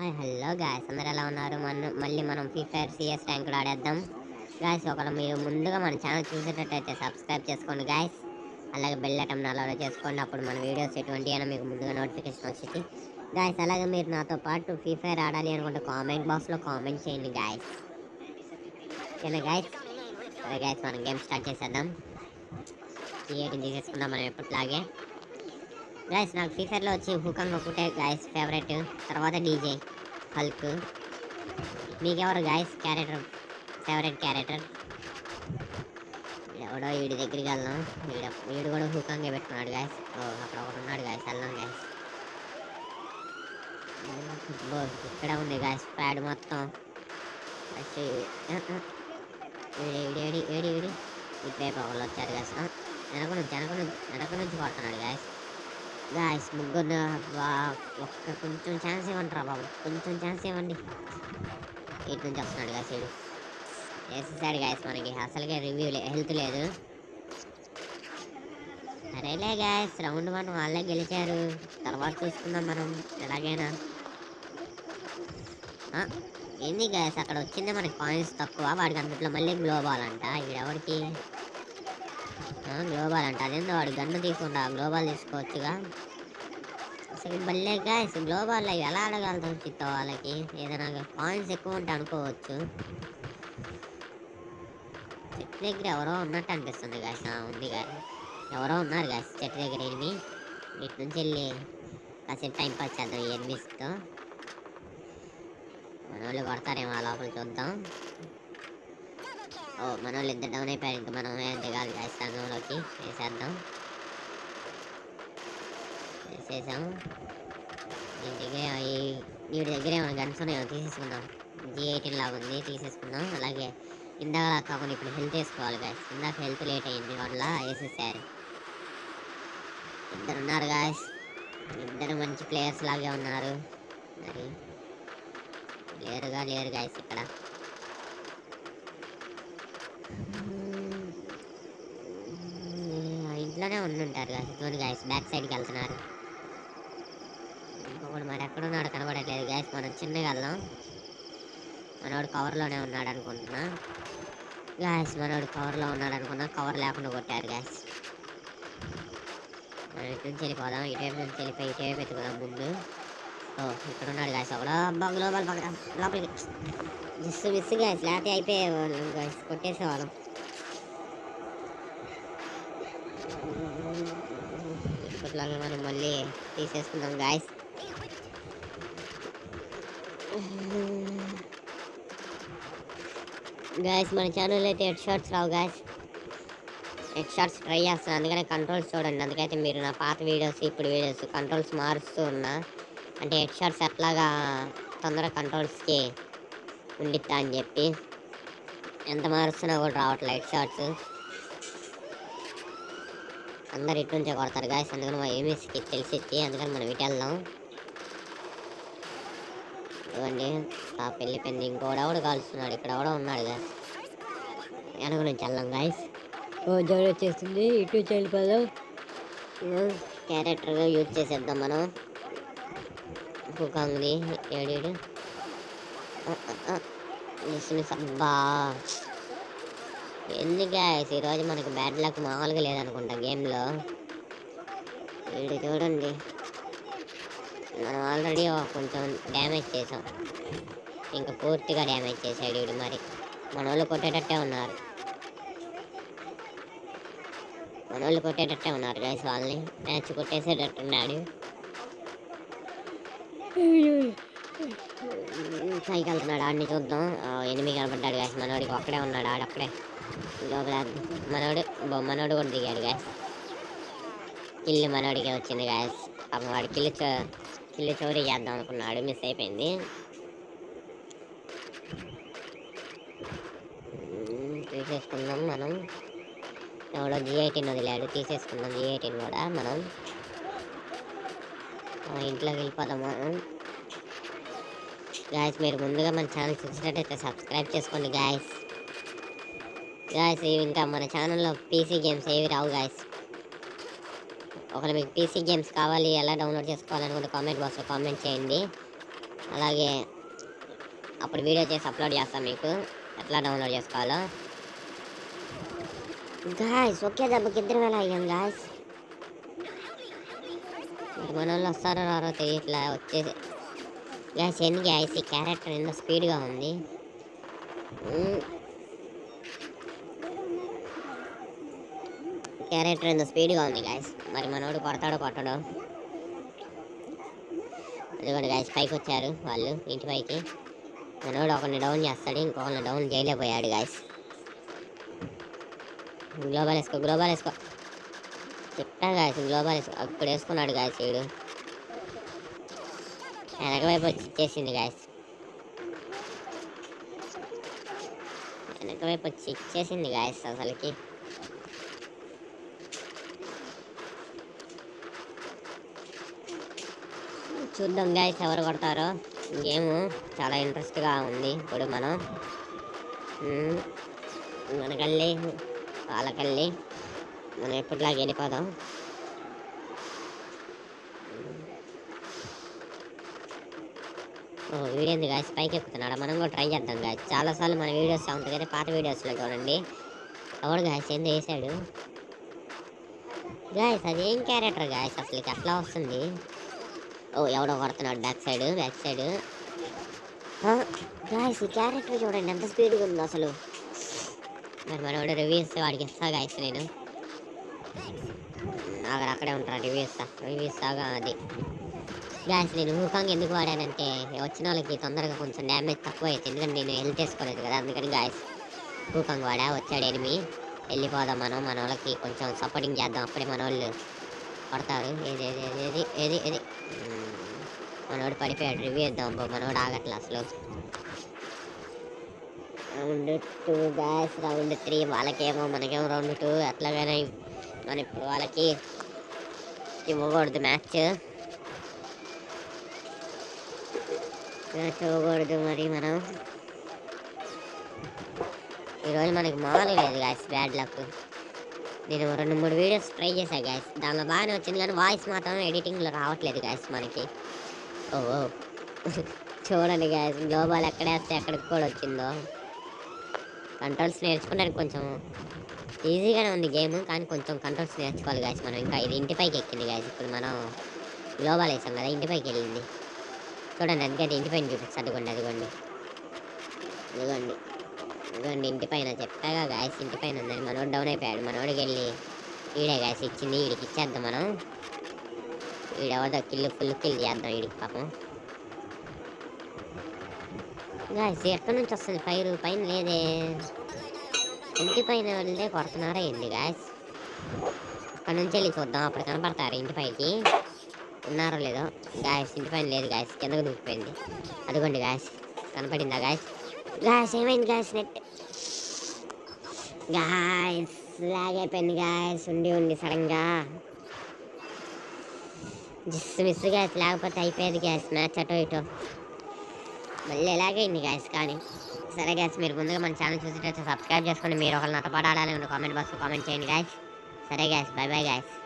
Hi hello guys అందరు ఎలా ఉన్నారు మన మళ్ళీ మనం ఫ్రీ ఫైర్ సిఎస్ ర్యాంక్ కూడా ఆడేద్దాం గాయస్ ఒకవేళ మీరు ముందుగా మన ఛానల్ చూసేటట్టయితే సబ్స్క్రైబ్ చేసుకోండి గాయస్ అలాగే బెల్ ఐటమ్ అలా చేసుకోండి అప్పుడు మన వీడియోస్ ఎటువంటి అయినా మీకు ముందుగా నోటిఫికేషన్ వచ్చింది గాయస్ అలాగే మీరు నాతో పాటు ఫ్రీ ఫైర్ ఆడాలి అనుకుంటే కామెంట్ బాక్స్లో కామెంట్ చేయండి గాయస్ ఓకేనా గాయస్ సరే గాయస్ మనం గేమ్ స్టార్ట్ చేసేద్దాం థియేటర్ తీసేసుకుందాం మనం ఎప్పటిలాగే గాయస్ నాకు ఫ్రీ ఫైర్లో వచ్చి హుకంగ్ ఒకటే గాయస్ ఫేవరెట్ తర్వాత డీజే హల్క్ మీకెవరు గాయస్ క్యారెక్టర్ ఫేవరెట్ క్యారెక్టర్ ఎవడో వీడి దగ్గరికి వెళ్దాం వీడు వీడు కూడా హుకంగే పెట్టుకున్నాడు గాయస్ ఓ అక్కడ ఒకటి ఉన్నాడు గాయస్ వెళ్దాం గాయస్ బో ఇక్కడ ఉంది గాయస్ ప్యాడ్ మొత్తం వచ్చి ఆ, ఆ. ఏడి ఏడి ఏడి ఏడి ఇటువైపు ఒకళ్ళు వచ్చారు గాయస్ వెనక నుంచి వెనక నుంచి వెనక నుంచి కొడుతున్నాడు గాయస్ గాయస్ ముగ్గురు వా- ఒక్క కొంచెం ఛాన్స్ ఇవ్వండి రా బాబు కొంచెం ఛాన్స్ ఇవ్వండి ఇటు నుంచి వస్తున్నాడు గాయస్ వీడు వేసేసాడు గాయస్ మనకి అసలుగా రివ్యూ హెల్త్ లేదు సరేలే గాయస్ రౌండ్ వన్ వాళ్ళే గెలిచారు తర్వాత చూసుకుందాం మనం ఎలాగైనా ఆ, ఏంది గాయస్ అక్కడ వచ్చింది మనకి కాయిన్స్ తక్కువ వాడికి అందుట్లో మళ్ళీ గ్లోబాల్ అంట ఈడెవడికి గ్లోబాల్ అంట అదేందో వాడు గన్ను తీసుకుంటా గ్లోబాల్ తీసుకోవచ్చుగా అసలు భలే గాయస్ గ్లోబాల్ అవి ఎలా అడగలుగుతాం చిత్త వాళ్ళకి ఏదైనా కాయిన్స్ ఎక్కువ ఉంటే అనుకోవచ్చు చెట్టు దగ్గర ఎవరో ఉన్నట్టు అనిపిస్తుంది గాయస్ ఉంది గాయస్ ఎవరో ఉన్నారు గాయస్ చెట్టు దగ్గర ఎనిమి ఇటు నుంచి వెళ్ళి కాసేపు టైం పాస్ చేద్దాం ఈ ఎనిమిస్తో మన వాళ్ళు కొడతారేమో ఆ లోపల చూద్దాం ఓ మన వాళ్ళు ఇద్దరు డౌన్ అయిపోయారు ఇంకా మనం ఏం దిగాలి గాయస్ రంగంలోకి వేసేద్దాం వేసేసాం దీని దగ్గర ఈ వీడి దగ్గర ఏమైనా గన్స్ ఉన్నాయో తీసేసుకుందాం జీ ఎయిటీన్ లాగా ఉంది తీసేసుకుందాం అలాగే ఇందాక కాకుండా ఇప్పుడు హెల్త్ వేసుకోవాలి గాయస్ ఇందాక హెల్త్ లేట్ అయింది వల్ల వేసేసారు ఇద్దరు ఉన్నారు గాయస్ ఇద్దరు మంచి ప్లేయర్స్ లాగే ఉన్నారు మరి లేరుగా లేరు గాయస్ ఇక్కడ ఆ ఇంట్లోనే ఉండుంటారు గాయస్ ఇదిగోండి గాయస్ బ్యాక్ సైడ్కి వెళ్తున్నారు ఇంకొకడు మరి ఎక్కడ ఉన్నాడు కనబడట్లేదు గాయస్ మనం చిన్నగా వెళ్దాం మనోడు కవర్లోనే ఉన్నాడు అనుకుంటున్నా గాయస్ మనోడు కవర్లో ఉన్నాడు అనుకున్నా కవర్ లేకుండా కొట్టారు గాయస్ మనం ఇటు నుంచి వెళ్ళిపోదాం ఇటువైపు నుంచి వెళ్ళిపోయి ఇటువైపు ఎత్తుకుదాం ముందు ఓ ఇక్కడ ఉన్నాడు గాయస్ ఒకడు అబ్బా గ్లోబల్ పక్కన లోపలికి జస్ట్ మిస్ గాయస్ లేకపోతే అయిపోయే గాయస్ కొట్టేసేవాళ్ళం ఇప్పట్లాగా మనం మళ్ళీ తీసేసుకుందాం గాయస్ గాయస్ మన ఛానల్ అయితే హెడ్ షార్ట్స్ రావు గాయస్ హెడ్ షార్ట్స్ ట్రై చేస్తాను అందుకనే కంట్రోల్స్ చూడండి అందుకైతే మీరు నా పాత వీడియోస్ ఇప్పుడు వీడియోస్ కంట్రోల్స్ మారుస్తూ ఉన్నా అంటే హెడ్ షార్ట్స్ ఎట్లాగా తొందరగా కంట్రోల్స్కి ఉండిద్దా అని చెప్పి ఎంత మారుస్తున్నా కూడా రావట్లేదు హెడ్ షార్ట్స్ అందరు ఇటు నుంచే కొడతారు గాయస్ అందుకని మా ఏమీస్కి తెలిసిచ్చి అందుకని మనం ఇటు వెళ్దాం ఇవ్వండి ఆ పెళ్లి పెళ్లి ఇంకోడెవడు కాలుస్తున్నాడు ఇక్కడ ఎవడో ఉన్నాడు గాయస్ వెనక నుంచి వెళ్దాం గాయస్ ఓ జోడి వచ్చేస్తుంది ఇటు నుంచి వెళ్ళిపోదాం క్యారెక్టర్గా యూజ్ చేసేద్దాం మనం కుకాంగ్ది ఏడేడు అబ్బా ఎందుకు గాయస్ ఈరోజు మనకి బ్యాడ్ లక్ మామూలుగా లేదనుకుంటా గేమ్లో వీడు చూడండి మనం ఆల్రెడీ కొంచెం డ్యామేజ్ చేసాం ఇంకా పూర్తిగా డ్యామేజ్ చేశాడు వీడు మరి మన వాళ్ళు కొట్టేటట్టే ఉన్నారు మన వాళ్ళు కొట్టేటట్టే ఉన్నారు గైస్ వాళ్ళని మ్యాచ్ కొట్టేసేటట్టున్నాడు పైకి వెళ్తున్నాడు ఆడిని చూద్దాం ఆ, ఎనిమిది కనబడ్డాడు గాయస్ మనోడికి ఒక్కడే ఉన్నాడు ఆడక్కడే లోపల మనోడు బొ- మనోడు కూడా దిగాడు గాయస్ కిల్లు మనోడికే వచ్చింది గాయస్ పాపం వాడు కిల్లు చో కిల్లు చోరీ చేద్దాం అనుకున్నాడు మిస్ అయిపోయింది మ్మ్, తీసేసుకుందాం మనం ఎవడో జీ ఎయిటీన్ వదిలాడు తీసేసుకుందాం జీ ఎయిటీన్ కూడా మనం ఆ, ఇంట్లోకి వెళ్ళిపోదాం మనం గాయస్ మీరు ముందుగా మన ఛానల్ చూసినట్టయితే సబ్స్క్రైబ్ చేసుకోండి గాయస్ గాయస్ ఇంకా మన ఛానల్లో పీసీ గేమ్స్ ఏవి రావు గాయస్ ఒకవేళ మీకు పీసీ గేమ్స్ కావాలి ఎలా డౌన్లోడ్ చేసుకోవాలనుకుంటే కామెంట్ బాక్స్లో కామెంట్ చేయండి అలాగే అప్పుడు వీడియో చేసి అప్లోడ్ చేస్తాను మీకు ఎట్లా డౌన్లోడ్ చేసుకోవాలో గాయస్ ఒకే దెబ్బకి ఇద్దరు వేల అయ్యాం గాయస్ మరి మన వాళ్ళు వస్తారో రారో తెలియట్లా వచ్చేసి గ్యాస్ ఎన్ని గ్యాస్ ఈ క్యారెక్టర్ ఎంత స్పీడ్గా ఉంది క్యారెక్టర్ ఎంత స్పీడ్గా ఉంది గాయస్ మరి మనోడు కొడతాడో కొట్టడో అదిగోండి గాయస్ పైకి వచ్చారు వాళ్ళు ఇంటి పైకి మనోడు ఒకరిని డౌన్ చేస్తాడు ఇంకొకరిని డౌన్ చేయలేకపోయాడు గాయస్ గ్లోబల్ వేసుకో గ్లోబల్ వేసుకో చెప్పా గాయస్ గ్లోబల్ వేసుకో అప్పుడు వేసుకున్నాడు గాయస్ వీడు వెనక వైపు వచ్చి ఇచ్చేసింది గాయస్ వెనక వైపు వచ్చి ఇచ్చేసింది గాయస్ అసలుకి చూద్దాం గాయస్ ఎవరు కొడతారో గేమ్ చాలా ఇంట్రెస్ట్గా ఉంది ఇప్పుడు మనం మ్మ్, మనకెళ్ళి వాళ్ళకెళ్ళి మనం ఎప్పటిలాగా వెళ్ళిపోదాం ఓ వీడియో గాయస్ పైకి ఎక్కుతున్నాడు మనం కూడా ట్రై చేద్దాం గాయస్ చాలాసార్లు మన వీడియోస్ ఉంటుంది కానీ పాత వీడియోస్లో చూడండి ఎవడు గాయస్ ఏంది వేసాడు గాయస్ అదేం క్యారెక్టర్ గాయస్ అసలు ఎట్లా వస్తుంది ఓ ఎవడో కొడుతున్నాడు back side back side guys ఈ క్యారెక్టర్ చూడండి ఎంత స్పీడ్గా ఉందో అసలు మరి మనోడు రివ్యూ ఇస్తే వాడికి ఇస్తా గాయస్ నేను అక్కడ అక్కడే ఉంటాను రివ్యూ ఇస్తా రివ్యూ ఇస్తాగా అది గ్యాస్ నేను హూకాంగ్ ఎందుకు వాడానంటే వచ్చిన వాళ్ళకి తొందరగా కొంచెం డ్యామేజ్ తక్కువ అవుతుంది ఎందుకంటే నేను హెల్త్ వేసుకోలేదు కదా అందుకని గాయస్ హూకాంగ్ వాడా వచ్చాడు ఎనిమి వెళ్ళిపోదాం మనం మన వాళ్ళకి కొంచెం సపోర్టింగ్ చేద్దాం అప్పుడే మన వాళ్ళు పడతారు ఏది ఏది ఏది ఏది ఏది ఏది మ్మ్. మనోడు పడిపోయాడు రివ్యూ ఇద్దాం అబ్బో మనోడు ఆగట్లే అసలు round two guys round three వాళ్ళకేమో మనకేమో రౌండ్ టూ అట్లాగనే మనం ఇప్పుడు వాళ్ళకి ఇవ్వకూడదు మ్యాచ్ మ్యాచ్ ఇవ్వకూడదు మరి మనం ఈరోజు మనకి మామూలు లేదు గాయస్ బ్యాడ్ లక్ నేను రెండు మూడు వీడియోస్ ట్రై చేశాను గాయస్ దానిలో బాగానే వచ్చింది కానీ వాయిస్ మాత్రం ఎడిటింగ్లో రావట్లేదు గాయస్ మనకి ఓ ఓ. చూడండి గాయస్ గ్లోబల్ ఎక్కడేస్తే ఎక్కడికి కూడా వచ్చిందో కంట్రోల్స్ నేర్చుకోవడానికి కొంచెం ఈజీగానే ఉంది గేమ్ కానీ కొంచెం కంట్రోల్స్ నేర్చుకోవాలి గాయస్ మనం ఇంకా ఇది ఇంటిపైకి ఎక్కింది గాయస్ ఇప్పుడు మనం గ్లోబల్ వేసాం కదా ఇంటిపైకి వెళ్ళింది చూడండి అందుకే ఇంటిపైన చూపిస్తుంది అదిగోండి అదిగోండి ఇదిగోండి ఇదిగోండి ఇంటిపైన చెప్పాగా గాయస్ ఇంటిపైన ఉందని మనోడు డౌన్ అయిపోయాడు మనోడికి వెళ్ళి ఈడే గాయస్ ఇచ్చింది వీడికి ఇచ్చేద్దాం మనం వీడెవదో కిల్లు ఫుల్ కిల్ చేద్దాం వీడికి పాపం గాయస్ ఎక్కడి నుంచి వస్తుంది ఫైర్ పైన లేదే ఇంటి పైన వెళ్తే కొడుతున్నారా ఏంది గాయస్ అక్కడ నుంచి వెళ్ళి చూద్దాం అప్పుడు కనపడతారు ఇంటి పైకి ఉన్నారో లేదో గాయస్ ఇంటి పైన లేదు గాయస్ కిందకు దూకిపోయింది అదిగోండి గాయస్ కనపడిందా గాయస్ గాయస్ ఏమైంది గాయస్ నెట్ గాయస్ లాగ్ అయిపోయింది గాయస్ ఉండి ఉండి సడన్గా జస్ట్ మిస్ గ్యాస్ లేకపోతే అయిపోయేది గ్యాస్ మ్యాచ్ అటో ఇటో మళ్ళీ ఎలాగైంది గ్యాస్ కానీ సరే గ్యాస్ మీరు ముందుగా మన ఛానల్ చూసేటట్టు సబ్స్క్రైబ్ చేసుకోండి మీరు ఒకళ్ళు నాతో పాటు ఆడాలని కామెంట్ బాక్స్లో కామెంట్ చేయండి గ్యాస్ సరే గ్యాస్ బై బై గ్యాస్